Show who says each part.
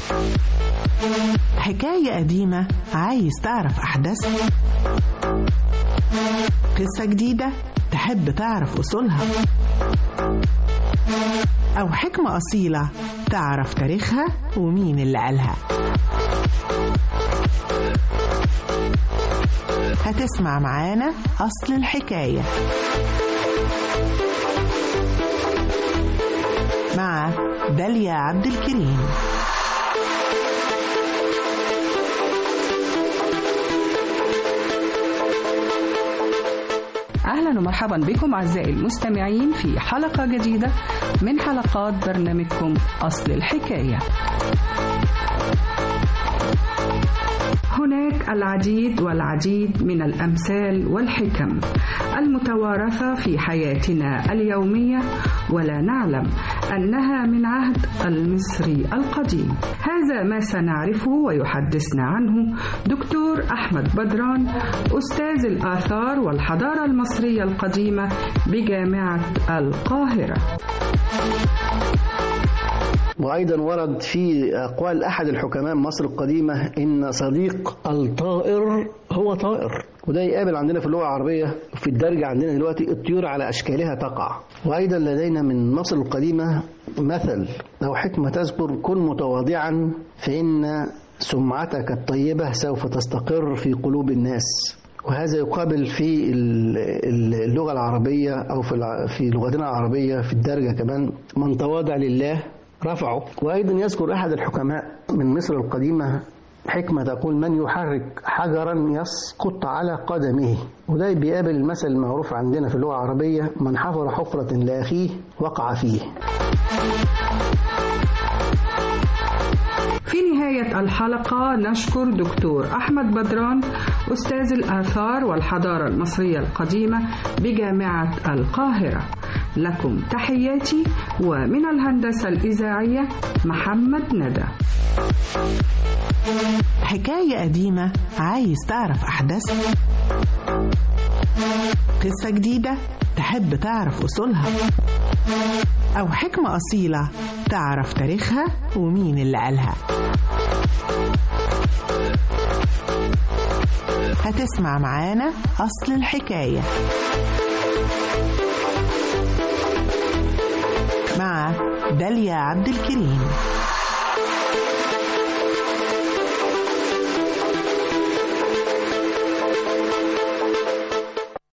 Speaker 1: حكاية قديمة عايز تعرف أحداثها قصة جديدة تحب تعرف أصولها أو حكمة أصيلة تعرف تاريخها ومين اللي قالها هتسمع معانا أصل الحكاية مع داليا عبد الكريم
Speaker 2: أهلا ومرحبا بكم أعزائي المستمعين في حلقة جديدة من حلقات برنامجكم أصل الحكاية هناك العديد والعديد من الأمثال والحكم المتوارثة في حياتنا اليومية ولا نعلم أنها من عهد المصري القديم هذا ما سنعرفه ويحدثنا عنه دكتور أحمد بدران أستاذ الآثار والحضارة المصرية القديمة بجامعة القاهرة
Speaker 3: وأيضا ورد في أقوال أحد الحكماء مصر القديمة إن صديق الطائر هو طائر وده يقابل عندنا في اللغة العربية في الدرجة عندنا دلوقتي الطيور على أشكالها تقع وأيضا لدينا من مصر القديمة مثل أو حكمة تذكر كن متواضعا فإن سمعتك الطيبة سوف تستقر في قلوب الناس وهذا يقابل في اللغة العربية أو في في لغتنا العربية في الدرجة كمان من تواضع لله رفعه وأيضا يذكر أحد الحكماء من مصر القديمة حكمة تقول من يحرك حجرا يسقط على قدمه وده بيقابل المثل المعروف عندنا في اللغة العربية من حفر حفرة لأخيه وقع فيه
Speaker 2: في نهاية الحلقة نشكر دكتور أحمد بدران أستاذ الآثار والحضارة المصرية القديمة بجامعة القاهرة لكم تحياتي ومن الهندسة الإذاعية محمد ندى
Speaker 1: حكاية قديمة عايز تعرف أحداثها قصة جديدة تحب تعرف أصولها أو حكمة أصيلة تعرف تاريخها ومين اللي قالها هتسمع معانا أصل الحكاية مع داليا عبد الكريم